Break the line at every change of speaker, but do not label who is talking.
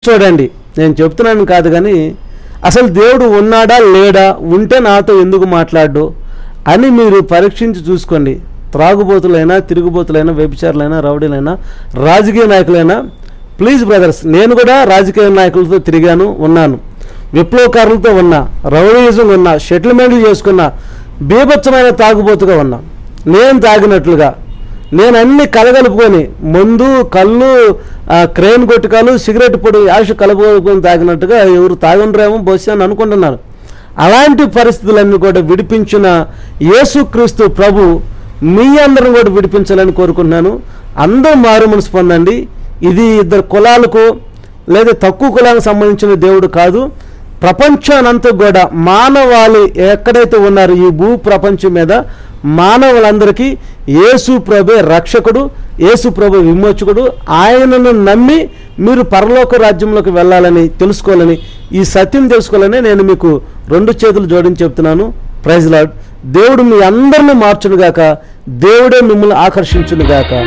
చూడండి నేను చెప్తున్నాను కాదు కానీ అసలు దేవుడు ఉన్నాడా లేడా ఉంటే నాతో ఎందుకు మాట్లాడు అని మీరు పరీక్షించి చూసుకోండి త్రాగుబోతులైనా తిరుగుబోతులైనా వ్యభిచారులైనా రౌడీలైనా రాజకీయ నాయకులైనా ప్లీజ్ బ్రదర్స్ నేను కూడా రాజకీయ నాయకులతో తిరిగాను ఉన్నాను విప్లవకారులతో ఉన్నా రౌడీయిజం ఉన్నా సెటిల్మెంట్లు చేసుకున్నా బీభత్సమైన తాగుబోతుగా ఉన్నా నేను తాగినట్లుగా నేను అన్ని కలగలుపుకొని మందు కళ్ళు ఆ, క్రెయిన్ కొట్టుకాలు సిగరెట్ పొడి యాష కలుపుకొని తాగినట్టుగా ఎవరు తాగుండ్రేమో బహుశా అని అనుకుంటున్నాను అలాంటి పరిస్థితులన్నీ కూడా విడిపించిన యేసుక్రీస్తు ప్రభు మీ అందరం కూడా విడిపించాలని కోరుకుంటున్నాను అందరూ మారు మనసు పొందండి ఇది ఇద్దరు కులాలకు లేదా తక్కువ కులానికి సంబంధించిన దేవుడు కాదు ప్రపంచానంతా కూడా మానవాళి ఎక్కడైతే ఉన్నారో ఈ భూ ప్రపంచం మీద మానవులందరికీ యేసు ప్రభే రక్షకుడు యేసు ప్రభు విమోచకుడు ఆయనను నమ్మి మీరు పరలోక రాజ్యంలోకి వెళ్ళాలని తెలుసుకోవాలని ఈ సత్యం తెలుసుకోవాలని నేను మీకు రెండు చేతులు జోడించి చెప్తున్నాను ప్రైజ్ లాడ్ దేవుడు మీ అందరిని మార్చునుగాక దేవుడే మిమ్మల్ని ఆకర్షించునుగాక